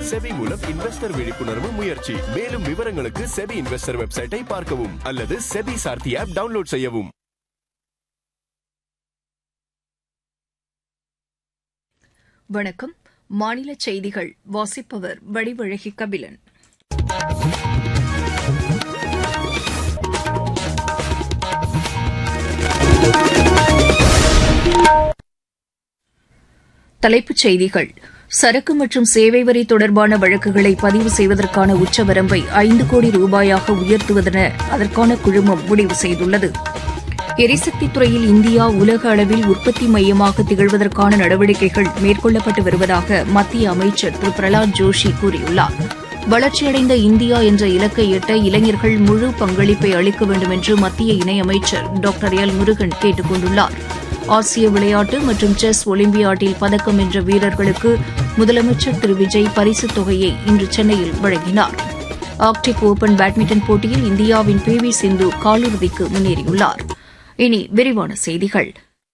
SEBI மூலம் investor விழிப்புணர்வு முயற்சி மேலும் விவரங்களுக்கு செபி இன்வெஸ்டர் வெப்சைட்டை பார்க்கவும் அல்லது செபி சார்த்தி ஆப் டவுன்லோட் செய்யவும் வணக்கம் மாநில செய்திகள் வாசிப்பவர் வடிவழகி கபிலன் தலைப்புச் செய்திகள் சரக்கு மற்றும் சேவை வரி தொடர்பான வழக்குகளை பதிவு செய்வதற்கான உச்சவரம்பை ஐந்து கோடி ரூபாயாக உயர்த்துவதென அதற்கான குழுமம் முடிவு செய்துள்ளது எரிசக்தி துறையில் இந்தியா உலக அளவில் உற்பத்தி மையமாக திகழ்வதற்கான நடவடிக்கைகள் மேற்கொள்ளப்பட்டு வருவதாக மத்திய அமைச்சர் திரு பிரகலாத் ஜோஷி கூறியுள்ளார் வளர்ச்சியடைந்த இந்தியா என்ற இலக்கை எட்ட இளைஞர்கள் முழு பங்களிப்பை அளிக்க வேண்டும் என்று மத்திய இணையமைச்சர் டாக்டர் எல் முருகன் கேட்டுக் கொண்டுள்ளார் ஆசிய விளையாட்டு மற்றும் செஸ் ஒலிம்பியாட்டில் பதக்கம் வென்ற வீரர்களுக்கு முதலமைச்சர் திரு விஜய் பரிசுத் தொகையை இன்று சென்னையில் வழங்கினார் ஆர்க்டிக் ஓபன் பேட்மிண்டன் போட்டியில் இந்தியாவின் பி வி சிந்து காலிறுதிக்கு முன்னேறியுள்ளார் இனி விரிவான செய்திகள்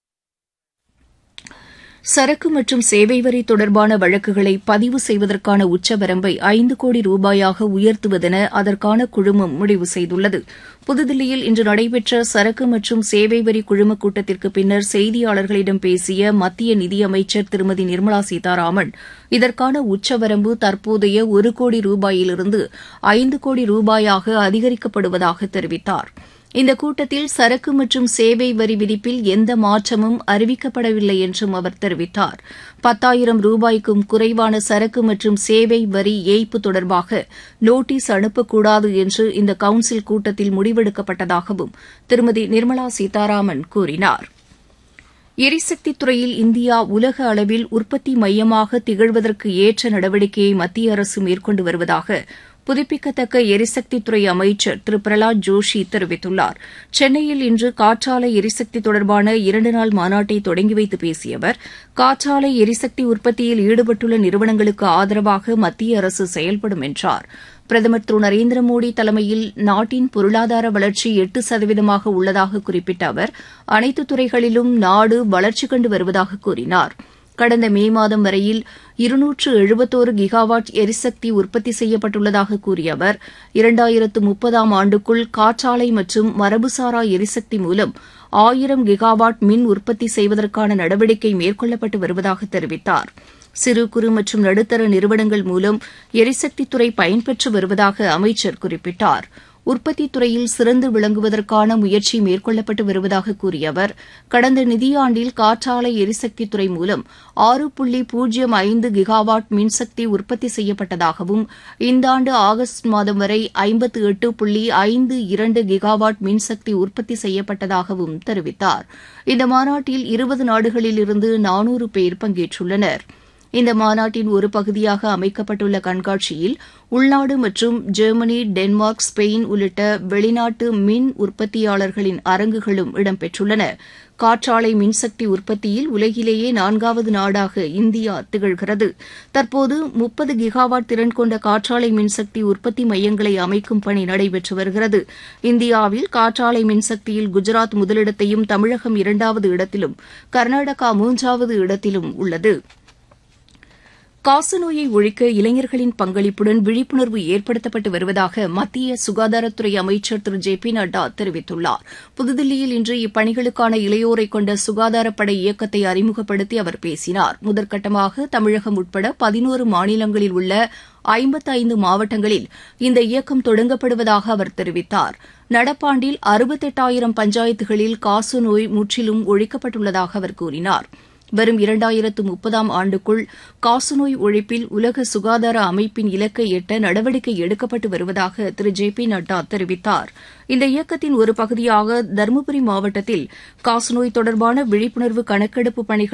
சரக்கு மற்றும் சேவை வரி தொடர்பான வழக்குகளை பதிவு செய்வதற்கான உச்சவரம்பை ஐந்து கோடி ரூபாயாக உயர்த்துவதென அதற்கான குழுமம் முடிவு செய்துள்ளது புதுதில்லியில் இன்று நடைபெற்ற சரக்கு மற்றும் சேவை வரி குழும கூட்டத்திற்கு பின்னர் செய்தியாளர்களிடம் பேசிய மத்திய நிதியமைச்சர் திருமதி நிர்மலா சீதாராமன் இதற்கான உச்சவரம்பு தற்போதைய ஒரு கோடி ரூபாயிலிருந்து ஐந்து கோடி ரூபாயாக அதிகரிக்கப்படுவதாக தெரிவித்தாா் இந்த கூட்டத்தில் சரக்கு மற்றும் சேவை வரி விதிப்பில் எந்த மாற்றமும் அறிவிக்கப்படவில்லை என்றும் அவர் தெரிவித்தார் பத்தாயிரம் ரூபாய்க்கும் குறைவான சரக்கு மற்றும் சேவை வரி ஏய்ப்பு தொடர்பாக நோட்டீஸ் அனுப்பக்கூடாது என்று இந்த கவுன்சில் கூட்டத்தில் முடிவெடுக்கப்பட்டதாகவும் திருமதி நிர்மலா சீதாராமன் கூறினார் எரிசக்தி துறையில் இந்தியா உலக அளவில் உற்பத்தி மையமாக திகழ்வதற்கு ஏற்ற நடவடிக்கையை மத்திய அரசு மேற்கொண்டு வருவதாக புதுப்பிக்கத்தக்க எரிசக்தித்துறை அமைச்சர் திரு பிரகலாத் ஜோஷி தெரிவித்துள்ளார் சென்னையில் இன்று காற்றாலை எரிசக்தி தொடர்பான இரண்டு நாள் மாநாட்டை தொடங்கி வைத்து பேசிய அவர் காற்றாலை எரிசக்தி உற்பத்தியில் ஈடுபட்டுள்ள நிறுவனங்களுக்கு ஆதரவாக மத்திய அரசு செயல்படும் என்றார் பிரதமர் திரு நரேந்திர மோடி தலைமையில் நாட்டின் பொருளாதார வளர்ச்சி எட்டு சதவீதமாக உள்ளதாக குறிப்பிட்ட அவர் அனைத்து துறைகளிலும் நாடு வளர்ச்சி கண்டு வருவதாக கூறினாா் கடந்த மே மாதம் வரையில் இருநூற்று எழுபத்தோரு கிகாவாட் எரிசக்தி உற்பத்தி செய்யப்பட்டுள்ளதாக கூறிய அவர் இரண்டாயிரத்து முப்பதாம் ஆண்டுக்குள் காற்றாலை மற்றும் மரபுசாரா எரிசக்தி மூலம் ஆயிரம் கிகாவாட் மின் உற்பத்தி செய்வதற்கான நடவடிக்கை மேற்கொள்ளப்பட்டு வருவதாக தெரிவித்தார் சிறு குறு மற்றும் நடுத்தர நிறுவனங்கள் மூலம் எரிசக்தித்துறை பயன்பெற்று வருவதாக அமைச்சர் குறிப்பிட்டார் உற்பத்தித் துறையில் சிறந்து விளங்குவதற்கான முயற்சி மேற்கொள்ளப்பட்டு வருவதாக கூறிய அவர் கடந்த நிதியாண்டில் காற்றாலை எரிசக்தித் துறை மூலம் ஆறு புள்ளி பூஜ்ஜியம் ஐந்து கிகாவாட் மின்சக்தி உற்பத்தி செய்யப்பட்டதாகவும் இந்த ஆண்டு ஆகஸ்ட் மாதம் வரை ஐம்பத்து எட்டு புள்ளி ஐந்து இரண்டு கிகாவாட் மின்சக்தி உற்பத்தி செய்யப்பட்டதாகவும் தெரிவித்தார் இந்த மாநாட்டில் இருபது நாடுகளிலிருந்து நானூறு பேர் பங்கேற்றுள்ளனா் இந்த மாநாட்டின் ஒரு பகுதியாக அமைக்கப்பட்டுள்ள கண்காட்சியில் உள்நாடு மற்றும் ஜெர்மனி டென்மார்க் ஸ்பெயின் உள்ளிட்ட வெளிநாட்டு மின் உற்பத்தியாளர்களின் அரங்குகளும் இடம்பெற்றுள்ளன காற்றாலை மின்சக்தி உற்பத்தியில் உலகிலேயே நான்காவது நாடாக இந்தியா திகழ்கிறது தற்போது முப்பது கிகாவாட் திறன் கொண்ட காற்றாலை மின்சக்தி உற்பத்தி மையங்களை அமைக்கும் பணி நடைபெற்று வருகிறது இந்தியாவில் காற்றாலை மின்சக்தியில் குஜராத் முதலிடத்தையும் தமிழகம் இரண்டாவது இடத்திலும் கர்நாடகா மூன்றாவது இடத்திலும் உள்ளது காசநோயை ஒழிக்க இளைஞர்களின் பங்களிப்புடன் விழிப்புணர்வு ஏற்படுத்தப்பட்டு வருவதாக மத்திய சுகாதாரத்துறை அமைச்சர் திரு ஜே பி நட்டா தெரிவித்துள்ளார் புதுதில்லியில் இன்று இப்பணிகளுக்கான இளையோரை கொண்ட சுகாதாரப்படை இயக்கத்தை அறிமுகப்படுத்தி அவர் பேசினார் முதற்கட்டமாக தமிழகம் உட்பட பதினோரு மாநிலங்களில் உள்ள ஐம்பத்தைந்து மாவட்டங்களில் இந்த இயக்கம் தொடங்கப்படுவதாக அவர் தெரிவித்தார் நடப்பாண்டில் அறுபத்தெட்டாயிரம் பஞ்சாயத்துகளில் காசநோய் முற்றிலும் ஒழிக்கப்பட்டுள்ளதாக அவர் கூறினார் வரும் இரண்டாயிரத்து முப்பதாம் ஆண்டுக்குள் காசநோய் ஒழிப்பில் உலக சுகாதார அமைப்பின் இலக்கை எட்ட நடவடிக்கை எடுக்கப்பட்டு வருவதாக திரு ஜே பி நட்டா தெரிவித்தார் இந்த இயக்கத்தின் ஒரு பகுதியாக தருமபுரி மாவட்டத்தில் காசநோய் தொடர்பான விழிப்புணர்வு கணக்கெடுப்பு பணிகள்